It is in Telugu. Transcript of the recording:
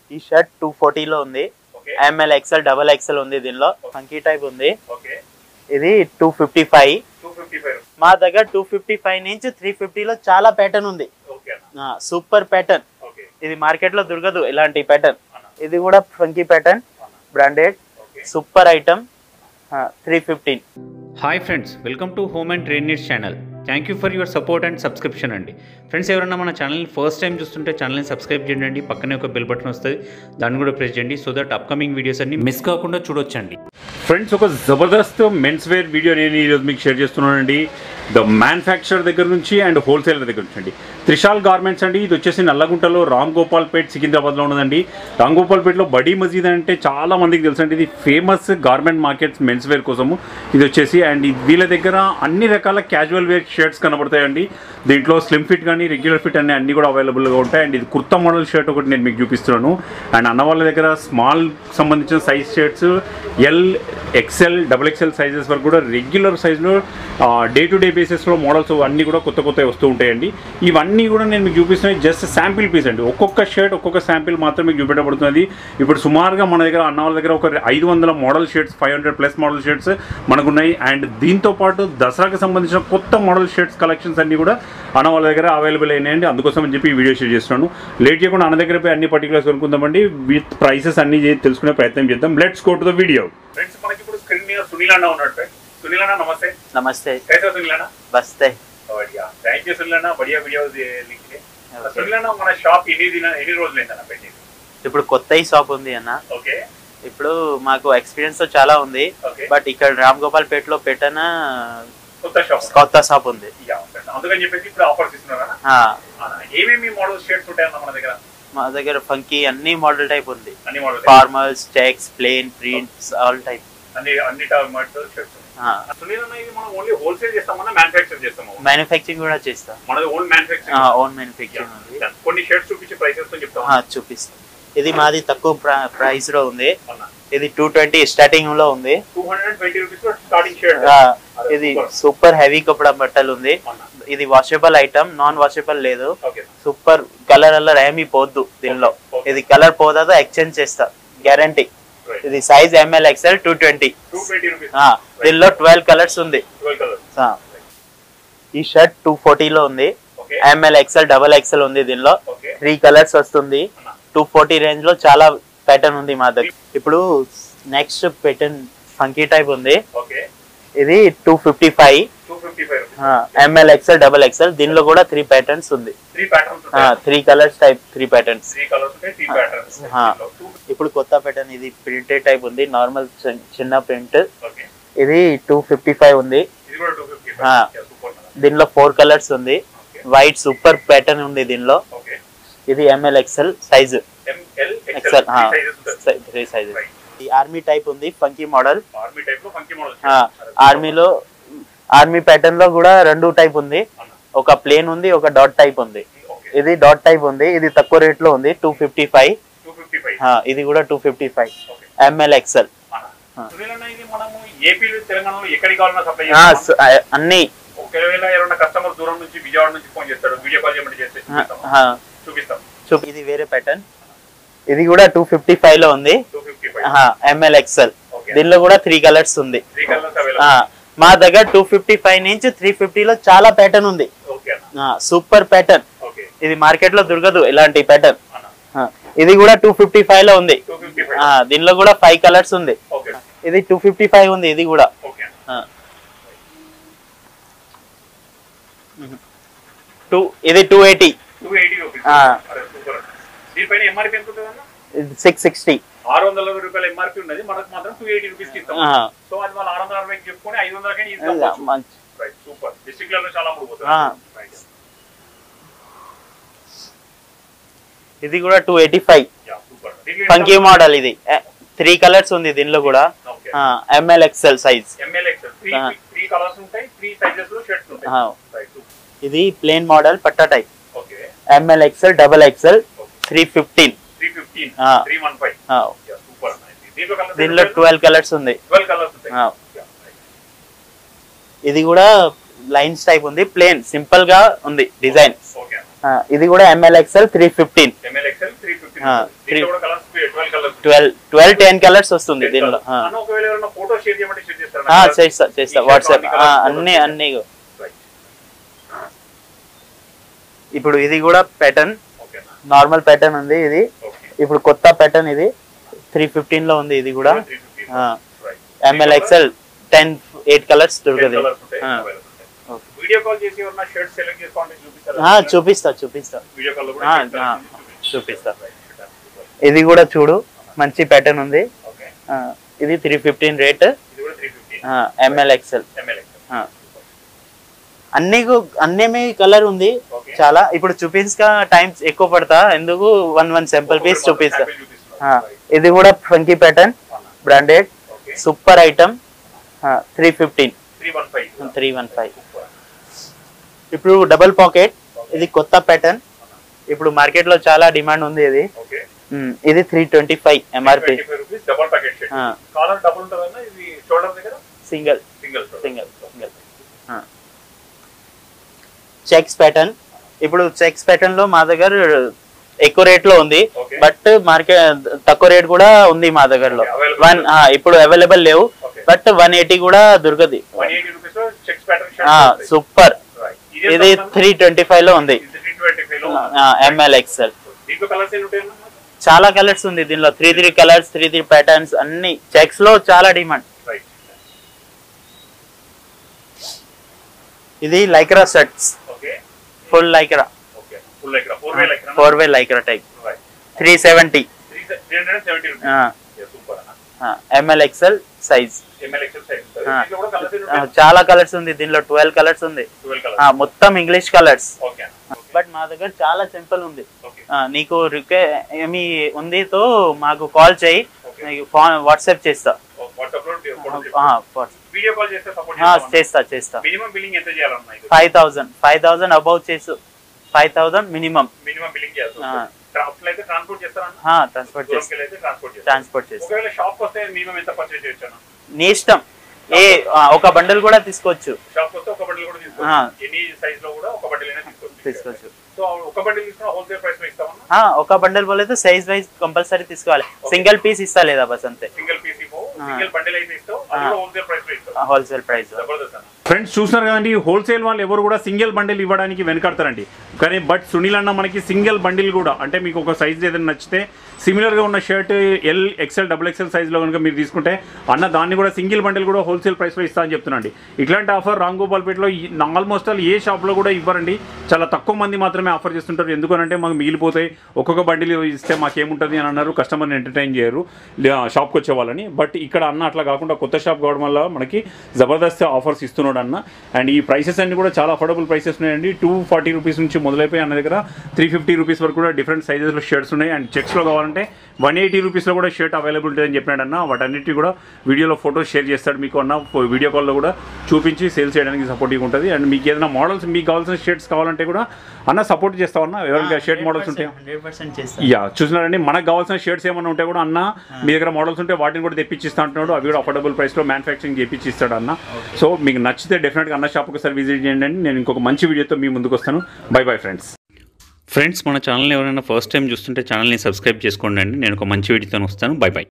ఈ షర్ట్ టూ ఫోర్టీలో ఉంది okay M L XL double XL ఉంది దీనిలో ఫంకీ టైప్ ఉంది ఓకే ఇది two fifty five two fifty five మా దగ్గర టూ ఫిఫ్టీ ఫైవ్ నుంచి త్రీ ఫిఫ్టీలో చాలా ప్యాటర్న్ ఉంది ఓకే అన్న సూపర్ ప్యాటర్న్ ఓకే ఇది మార్కెట్ లో దొరకదు ఇలాంటి ప్యాటర్న్ అన్న ఇది కూడా ఫంకీ ప్యాటర్న్ అన్న branded okay super item three fifteen hi friends welcome to home and trade needs channel thank you for your support and subscription అండి ఫ్రెండ్స్ ఎవరైనా మన ఛానల్ని ఫస్ట్ టైం చూస్తుంటే ఛానల్ని సబ్స్క్రైబ్ చేయండి పక్కనే ఒక బెల్ బటన్ వస్తుంది దాన్ని కూడా ప్రెస్ చేయండి సో దట్ అప్కమింగ్ వీడియోస్ అన్ని మిస్ కాకుండా చూడొచ్చండి ఫ్రెండ్స్ ఒక జబర్దస్త్ మెన్స్ వేర్ వీడియో నేను ఈరోజు మీకు షేర్ చేస్తున్నానండి ద మ్యానుఫ్యాక్చర్ దగ్గర నుంచి అండ్ హోల్సేలర్ దగ్గర నుంచి అండి త్రిషాల్ గార్మెంట్స్ అండి ఇది వచ్చేసి నల్లగుంటలో రామ్ గోపాల్ పేట్ సికింద్రాబాద్లో ఉన్నదండి రామ్ గోపాల్ పేట్లో బడీ మసీద్ అంటే చాలా మందికి తెలుసు అండి ఇది famous garment markets men's wear కోసము ఇది వచ్చేసి అండ్ ఇది- వీళ్ళ దగ్గర అన్ని రకాల క్యాజువల్ వేర్ షర్ట్స్ కనబడతాయండి దీంట్లో స్లిమ్ ఫిట్ కానీ రెగ్యులర్ ఫిట్ అన్ని అన్ని కూడా అవైలబుల్గా ఉంటాయి అండ్ ఇది కుర్తా మోడల్ షర్ట్ ఒకటి నేను మీకు చూపిస్తున్నాను అండ్ అన్న వాళ్ళ దగ్గర స్మాల్ సంబంధించిన size shirts L XL double XL sizes వరకు కూడా రెగ్యులర్ సైజులో డే టు డే బేసిస్లో మోడల్స్ అన్నీ కూడా కొత్త కొత్త వస్తూ ఉంటాయండి ఇవన్నీ కూడా నేను మీకు చూపిస్తున్నాయి జస్ట్ శాంపిల్ పీస్ అండి ఒక్కొక్క షర్ట్ ఒక్కొక్క శాంపిల్ మాత్రం మీకు చూపెట్టబడుతుంది ఇప్పుడు సుమారుగా మన దగ్గర అన్న వాళ్ళ దగ్గర ఒక ఐదు వందల model shirts five hundred plus model shirts మనకున్నాయి అండ్ దీంతో పాటు దసరాకి సంబంధించిన కొత్త మోడల్ షర్ట్స్ కలెక్షన్స్ అన్ని కూడా అన్న వాళ్ళ దగ్గర అవైలబుల్ అయినాయండి అందుకోసం అని చెప్పి ఈ వీడియో షేర్ చేస్తున్నాను లేట్ చేయకుండా అన్న దగ్గర పోయి అన్ని పర్టికులర్స్ కొనుక్కుందామండి విత్ ప్రైసెస్ అన్ని చే- తెలుసుకునే ప్రయత్నం చేద్దాం let's go to the video friends మనకి ఇప్పుడు స్క్రీన్ మీద సునీల్ అన్న ఉన్నాడు ఫ్రెండ్ సునీల్ అన్న నమస్తే నమస్తే कैसे हो सुनील अण्णा బస్తే बढ़िया थैंक यू सुनील अण्णा बढ़िया वीडियो लिख के Okay. సునీల్ అన్న మన షాప్ ఎన్ని దిన ఎన్ని రోజులు అయిందన్న పెట్టి ఇప్పుడు కొత్త ఈ షాప్ ఉంది అన్న ఓకే ఇప్పుడు మాకు ఎక్స్పీరియన్స్ తో చాలా ఉంది ఓకే బట్ ఇక్కడ రామ్ గోపాల్ పేటలో పెట్టన కొత్త షాప్ కొత్త షాప్ ఉంది యా ఫ్రెండ్ అందుకని చెప్పేసి ఇప్పుడు ఆఫర్స్ ఇస్తున్నారా ఆ, ఏమేమి మోడల్ షర్ట్స్ ఉంటాయన్న మన దగ్గర మా దగ్గర ఫంకీ అన్ని మోడల్ టైప్ ఉంది అన్ని model formals checks plain prints all type అన్ని అన్ని మోడల్ షర్ట్స్ సునీల్ అన్న ఇది మనం ఓన్లీ హోల్సేల్ చేస్తామన్నా మ్యానుఫ్యాక్చర్ చేస్తాము మ్యానుఫ్యాక్చరింగ్ కూడా చేస్తా మనది ఓన్ మ్యానుఫ్యాక్చరింగ్ ఓన్ మ్యానుఫ్యాక్చరింగ్ ఉంది కొన్ని షర్ట్స్ చూపించి ప్రైసెస్ తో చెప్తాం ఆ, చూపిస్తా ఇది మాది తక్కువ ప్రైస్ లో ఉంది అన్న ఇది టూ ట్వంటీ స్టార్టింగ్ లో ఉంది two hundred and twenty rupees starting shirt ఆ, ఇది సూపర్ హెవీ కపడా బట్టలు ఉంది ఇది వాషబుల్ ఐటమ్ నాన్ వాషబుల్ లేదు ఓకే సూపర్ కలర్ అల్లర్ ఏమీ పోద్దు దీనిలో ఇది కలర్ పోదా ఎక్స్చేంజ్ చేస్తా గ్యారంటీ ఇది size M L XL two twenty two twenty rupees దీనిలో ట్వెల్వ్ కలర్స్ ఉంది ట్వెల్వ్ కలర్ ఆ. ఈ షర్ట్ టూ ఫోర్టీలో ఉంది okay M L XL double XL ఉంది దీనిలో ఓకే త్రీ కలర్స్ వస్తుంది అన్న టూ ఫోర్టీ రేంజ్ లో చాలా ప్యాటర్న్ ఉంది మా దగ్గర ఇప్పుడు నెక్స్ట్ ప్యాటర్న్ ఫంకీ టైప్ ఉంది ఓకే ఇది two fifty five two fifty five rupees M L XL double XL దీనిలో కూడా త్రీ ప్యాటర్న్స్ ఉంది త్రీ ప్యాటర్న్స్ ఉంటాయి three colours type three patterns three colours ఉంటాయి త్రీ ప్యాటర్న్స్ ఆ. ఇప్పుడు కొత్త ప్యాటర్న్ ఇది ప్రింటెడ్ టైప్ ఉంది నార్మల్ చిన్న ప్రింట్ ఓకే ఇది టూ ఫిఫ్టీ ఫైవ్ ఉంది ఇది కూడా టూ ఫిఫ్టీ ఆ. సూపర్ దీనిలో ఫోర్ కలర్స్ ఉంది ఓకే వైట్ సూపర్ ప్యాటర్న్ ఉంది దీనిలో ఓకే ఇది M L XL size M L XL XL sizes ఉంటాయి త్రీ సైజ్ Right. ఈ ఆర్మీ టైప్ ఉంది ఫంకీ మోడల్ ఆర్మీ టైప్ లో ఫంకీ మోడల్ ఆర్మీలో ఆర్మీ ప్యాటర్న్ లో కూడా రెండు టైప్ ఉంది అన్న ఒక ప్లేన్ ఉంది ఒక డాట్ టైప్ ఉంది ఓకే ఇది డాట్ టైప్ ఉంది ఇది తక్కువ రేట్ లో ఉంది two fifty five two fifty five ఇది కూడా two fifty five okay M L XL అన్న సునీల్ అన్న ఇది మనము ఏపీ తెలంగాణలో ఎక్కడికి కావాలన్నా సప్లై చేస్తాం అన్ని ఒకవేళ ఎవరైనా కస్టమర్ దూరం నుంచి విజయవాడ నుంచి ఫోన్ చేస్తాడు వీడియో కాల్ చేయమంటే చేస్తే ఆ, చూపిస్తాం ఆ, చూపిస్తాం చూపు ఇది వేరే ప్యాటర్న్ ఇది కూడా టూ ఫిఫ్టీ ఫైవ్ లో ఉంది two fifty five M L XL okay దీనిలో కూడా త్రీ కలర్స్ ఉంది త్రీ కలర్స్ ఆ, అవైలబుల్ మా దగ్గర టూ ఫిఫ్టీ ఫైవ్ నుంచి త్రీ ఫిఫ్టీలో చాలా ప్యాటర్న్ ఉంది ఓకే అన్న సూపర్ ప్యాటర్న్ ఓకే ఇది మార్కెట్ లో దొరకదు ఇలాంటి ప్యాటర్న్ అన్న ఇది కూడా టూ ఫిఫ్టీ ఫైవ్ లో ఉంది టూ ఫిఫ్టీ ఫైవ్ ఆ, దీనిలో కూడా ఫైవ్ కలర్స్ ఉంది ఓకే ఇది టూ ఫిఫ్టీ ఫైవ్ ఉంది ఇది కూడా ఓకే అన్న టూ ఇది two eighty two eighty rupees ఆ. అరే సూపర్ దీనిపైన ఎంఆర్పీ ఎంత ఉంటుంది అన్న సిక్స్ సిక్స్టీ ఆరు వందల రూపాయల ఎంఆర్పీ ఉన్నది మనకు మాత్రం టూ ఎయిటీ రూపీస్ ఇస్తాం సో అది వాళ్ళు ఆరు వందల అరవైకి చెప్పుకొని ఐదు వందలకైనా ఇస్తాం రైట్ సూపర్ డిస్ట్రిక్ట్ లెవెల్ చాలా అమ్ముడు ఆ. రైట్ ఇది కూడా two eighty five yeah super funky model ఇది త్రీ కలర్స్ ఉంది దీనిలో కూడా okay M L XL size M L X three ఆ. త్రీ కలర్స్ ఉంటాయి త్రీ సైజెస్ లో షర్ట్స్ ఉంటాయి ఆ. రైట్ సూపర్ ఇది ప్లేన్ మోడల్ పట్టా type okay M L XL double XL three fifteen three fifteen ఆ. త్రీ వన్ ఫైవ్ సూపర్ దీంట్లో కలర్స్ దీనిలో ట్వెల్వ్ కలర్స్ ఉంది ట్వెల్వ్ కలర్స్ ఉంటాయి ఆ. Yeah, right. ఇది కూడా లైన్స్ టైప్ ఉంది ప్లేన్ సింపుల్ గా ఉంది డిజైన్ ఓకే ఇది కూడా M L XL three fifteen M L XL three fifty fifteen ఆ, దీంట్లో three- కూడా colours twelve colours twelve twelve ten colours వస్తుంది దీనిలో ఆ. అన్న ఒకవేళ ఎవరైనా ఫోటో షేర్ చేయమంటే షేర్ చేస్తారా ఆ, Colours? చేస్తా చేస్తా ఈ వాట్సాప్ shirt లో అన్ని అన్ని colours అన్ని Right. ఇప్పుడు ఇది కూడా ప్యాటర్న్ ఓకే నార్మల్ ప్యాటర్న్ ఉంది ఇది ఓకే ఇప్పుడు కొత్త ప్యాటర్న్ ఇది త్రీ ఫిఫ్టీన్ లో ఉంది ఇది కూడా three fifty right M L XL ten eight colours దొరుకుతుంది కలర్స్ ఉంటాయి ఆ. available ఉంటాయి. ఓకే. వీడియో కాల్ చేసి ఎవరన్నా షర్ట్ సెలెక్ట్ చేసుకోవాలంటే చూపిస్తారా ఆ, చూపిస్తా చూపిస్తా వీడియో కాల్ లో కూడా ఆ, shirt ఆ, చూపిస్తారా? చూపిస్తా Right. Super. ఇది కూడా చూడు మంచి ప్యాటర్న్ ఉంది ఓకే ఆ, ఇది త్రీ ఫిఫ్టీన్ రేట్ ఇది కూడా three fifty M L XL M L ఆ. అన్ని అన్ని కలర్ ఉంది ఓకే చాలా ఇప్పుడు చూపించక టైం ఎక్కువ పడతా ఎందుకు వన్ వన్ సింపుల్ పీస్ చూపిస్తా ఆ, ఇది కూడా funky pattern branded okay super item three fifteen three one five three one five ఇప్పుడు డబుల్ పాకెట్ ఇది కొత్త ప్యాటర్న్ ఇప్పుడు మార్కెట్ లో చాలా డిమాండ్ ఉంది ఇది ఓకే ఉమ్, ఇది three twenty five MRP rupees double packet shirt collar double ఉంటుందన్న ఇది షోల్డర్ దగ్గర single single single single checks pattern ఇప్పుడు చెక్స్ ప్యాటర్న్ లో మా దగ్గర ఎక్కువ రేట్ లో ఉంది Okay. బట్ మార్కెట్ తక్కువ రేట్ కూడా ఉంది మా దగ్గరలో Okay, available. వన్ ఇప్పుడు అవైలబుల్ లేవు Okay. బట్ వన్ ఎయిటీ కూడా దొరకదు వన్ ఎయిటీ రూపీస్ లో చెక్స్ ప్యాటర్న్ షర్ట్ సూపర్ ఇది త్రీ ట్వంటీ ఫైవ్ లో ఉంది త్రీ ట్వంటీ ఫైవ్ లో ఎంఎల్ ఎక్స్ఎల్ దీంట్లో కలర్స్ ఎన్ని ఉంటాయి అన్న? చాలా కలర్స్ ఉంది దీనిలో three three colours three three patterns అన్ని చెక్స్ లో చాలా డిమాండ్ రైట్ ఇది Lycra shirts okay full Lycra okay full like four way like four way Lycra type right three seventy three three hundred seventy rupees super అన్న M L XL size M L XL size Ah. దీంట్లో కూడా కలర్స్ ఎన్ని ఉంటాయి చాలా కలర్స్ ఉంది దీనిలో ట్వెల్వ్ కలర్స్ ఉంది ట్వెల్వ్ ఆ, కలర్స్ మొత్తం ఇంగ్లీష్ కలర్స్ ఓకే అన్న బట్ మా దగ్గర చాలా సింపుల్ ఉంది ఓకే ఆ, నీకు రిక్వే ఏమి ఉంది తో మాకు కాల్ చేయి Okay. నీకు ఫోన్ వాట్సాప్ చేస్తా వాట్సాప్ లో ఫోటో ఆ, వాట్స్- వీడియో కాల్ చేస్తే సపోర్ట్ ఆ, చేస్తా చేస్తా మినిమం బిల్లింగ్ ఎంత చేయాలన్నా ఇది five thousand five thousand above చేసు five thousand minimum minimum billing చేయాలి Ah. ట్రాన్స్పోర్ట్ అయితే ట్రాన్స్పోర్ట్ చేస్తారా ట్రాన్స్పోర్ట్ దూరంకి చేస్తా అయితే ట్రాన్స్పోర్ట్ చేస్తారు ట్రాన్స్పోర్ట్ చేస్తా ఒకవేళ షాప్ వస్తే మినిమం ఎంత పర్చేజ్ చేయొచ్చు అన్న నీ ఇష్టం ఏ ఆ, ఒక బండల్ కూడా తీసుకోవచ్చు షాప్ వస్తే ఒక బండిల్ కూడా Ah. తీసుకోవచ్చు ఎనీ సైజ్ లో కూడా ఒక బండిల్ అయినా తీసుకోవచ్చు తీసుకోవచ్చు సో ఒక బండిల్ తీసుకున్న హోల్సేల్ ప్రైస్ లో ఇస్తామన్నా ఆ, ఒక బండల్ పోలేదు సైజ్ వైజ్ కంపల్సరీ తీసుకోవాలి సింగిల్ పీస్ ఇస్తా లేదా బస్ అంతే సింగిల్ పీస్ ఇవ్వు Ah. సింగిల్ బండిల్ అయితే ఇస్తావు అది Ah. కూడా హోల్సేల్ ప్రైస్ లో ఇస్తావు హోల్సేల్ ప్రైస్ జబర్దస్త్ అన్న ఫ్రెండ్స్ చూస్తున్నారు కదండి హోల్సేల్ వాళ్ళు ఎవరు కూడా సింగిల్ బండిల్ ఇవ్వడానికి వెనకడతారండి కానీ బట్ సునీల్ అన్న మనకి సింగిల్ బండిల్ కూడా అంటే మీకు ఒక సైజ్ ఏదైనా నచ్చితే సిమిలర్గా ఉన్న shirt L XL double XL సైజ్లో కనుక మీరు తీసుకుంటే అన్న దాన్ని కూడా సింగిల్ బండిల్ కూడా హోల్సేల్ ప్రైస్లో ఇస్తా అని చెప్తున్నాండి ఇట్లాంటి ఆఫర్ రామ్ గోపాల్పేటలో ఆల్మోస్ట్ ఆల్ ఏ షాప్లో కూడా ఇవ్వరండి చాలా తక్కువ మంది మాత్రమే ఆఫర్ చేస్తుంటారు ఎందుకనంటే మాకు మిగిలిపోతాయి ఒక్కొక్క బండిల్ ఇస్తే మాకేముంటుంది అని అన్నారు కస్టమర్ని ఎంటర్టైన్ చేయరు లే- షాప్కి వచ్చే వాళ్ళని బట్ ఇక్కడ అన్న అట్లా కాకుండా కొత్త షాప్ కావడం వల్ల మనకి జబర్దస్త్ ఆఫర్స్ ఇస్తున్నాడు అన్న అండ్ ఈ ప్రైసెస్ అన్ని కూడా చాలా అఫోర్డబుల్ ప్రైసెస్ ఉన్నాయండి టూ ఫార్టీ రూపీస్ నుంచి మొదలైపోయి అన్న దగ్గర త్రీ ఫిఫ్టీ రూపీస్ వరకు కూడా డిఫరెంట్ సైజెస్లో షర్ట్స్ ఉన్నాయి అండ్ చెక్స్లో కావాలంటే వన్ ఎయిటీ రూపీస్లో కూడా షర్ట్ అవైలబుల్ ఉంటుందని చెప్పినాడు అన్న వాటన్నిటి కూడా వీడియోలో ఫోటోస్ షేర్ చేస్తాడు మీకు అన్న వీడియో కాల్లో కూడా చూపించి సేల్ చేయడానికి సపోర్టింగ్ ఉంటుంది అండ్ మీకు ఏదైనా మోడల్స్ మీకు కావాల్సిన షర్ట్స్ కావాలంటే కూడా అన్న సపోర్ట్ చేస్తామన్నా ఎవరికైనా షర్ట్ మోడల్స్ ఉంటాయి హండ్రెడ్ పర్సెంట్ చేస్తా యా చూసినారండి మనకు కావాల్సిన షర్ట్స్ ఏమైనా ఉంటే కూడా అన్న మీ దగ్గర మోడల్స్ ఉంటే వాటిని కూడా తెప్పించిస్తా అంటున్నాడు అవి కూడా అఫోర్డబుల్ ప్రైస్లో మ్యానుఫ్యాక్చరింగ్ చేపించి ఇస్తాడు అన్న సో మీకు నచ్చితే డెఫినెట్గా అన్న షాప్కి ఒకసారి విజిట్ చేయండి అండి నేను ఇంకొక మంచి వీడియోతో మీ ముందుకు వస్తాను బై బై ఫ్రెండ్స్ ఫ్రెండ్స్ మన ఛానల్ ఎవరైనా ఫస్ట్ టైం చూస్తుంటే ఛానల్ని సబ్స్క్రైబ్ చేసుకోండి అండి నేను ఒక మంచి వీడియోతో వస్తాను బై బై